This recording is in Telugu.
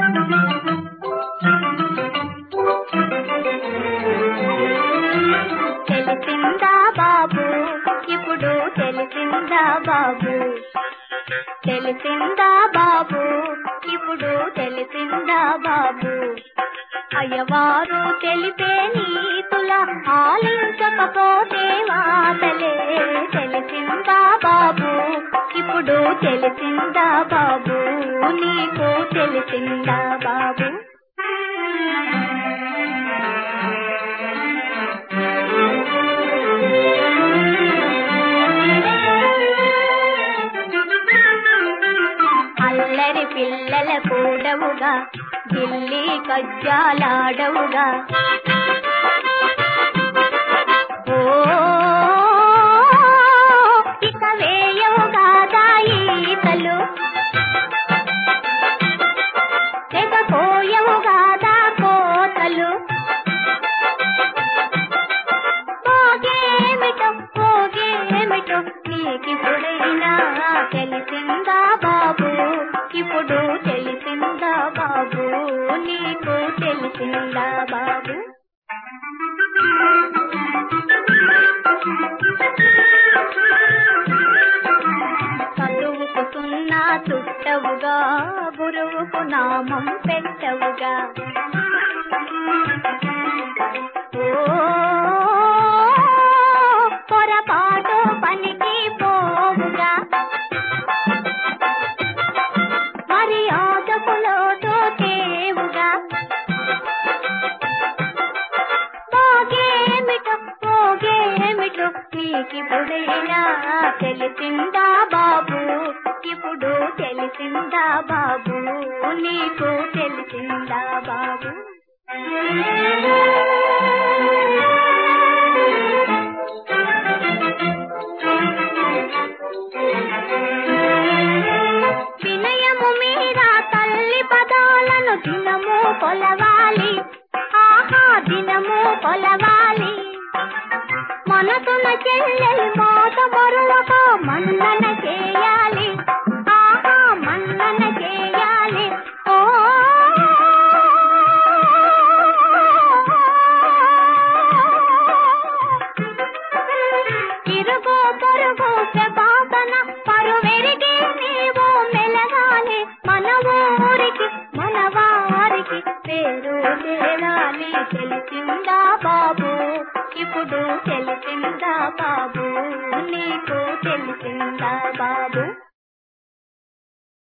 తెలిసిందా బాబు ఇప్పుడు తెలిసిందా బాబు తెలిసిందా బాబు ఇప్పుడు తెలిసిందా బాబు అయ్యవారు తెలిపే నీతుల ఆలించకపోతే వాతలే తెలిసిందా బాబు ఇప్పుడు తెలిసిందా బాబు నీకు తెలిసిందా బాబు అల్లరి పిల్లల కూడవుగా ఢిల్లీ కజ్జాలాడవుగా ఓ ఇక వేయవుగా దాయితలు తెగ కోయవుగా దా కోతలు పోగేమిటో పోగేమిటో నీకిప్పుడైనా తెలిసిందా బాబు ఇప్పుడు తెలిసిందా బాబు నీకు తెలిసిందా బాబు చదువుకు సున్నా చుట్టవుగా గురువుకు నామం పెట్టవుగా ఓ పొరపాటు పనికి పోవుగా మరి ఆటకులోతో తేవుగా పోగేమిటో పోగేమిటో నీకిప్పుడైనా తెలిసిందా బాబు ఇప్పుడు తెలిసిందా బాబు నీకు తెలిసిందా బాబు వినయము మీద తల్లి పదాలను దినము కొలవాలి ఆహా దినము కొలవాలి మనసున చెల్లెలి మాట మరువక మన్నన చేయాలి ఆహా మన్నన చేయాలి ఓ ఇరుగు పొరుగు ప్రపాపన పరువెరిగి నీవు మెలగాలి మన ఊరికి మన వారికి పేరు తేలాలి తెలిసిందా బాబు ఇప్పుడు తెలిసిందా బాబు నీకు తెలిసిందా బాబు